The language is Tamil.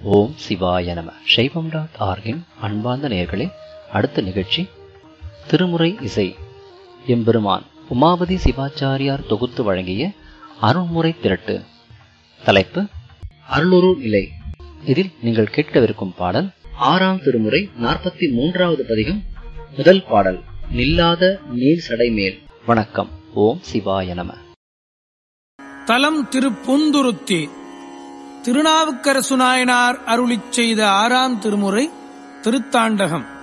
ஓம் சிவாய நம சைவம் டாட் ஆர்கின் அன்பார்ந்த நேயர்களே அடுத்த நிகழ்ச்சி திருமுறை இசை எம்பெருமான் உமாபதி சிவாச்சாரியார் தொகுத்து வழங்கிய அருள்முறை திரட்டு தலைப்பு அருளுரு நிலை இதில் நீங்கள் கேட்கவிருக்கும் பாடல் ஆறாம் திருமுறை நாற்பத்தி மூன்றாவது பதிகம் முதல் பாடல் நில்லாத நீர் சடைமேல் வணக்கம் ஓம் சிவாய நம தலம் திருப்பொந்துருத்தி திருநாவுக்கரசு நாயனார் அருளிச் செய்த ஆறாம் திருமுறை திருத்தாண்டகம்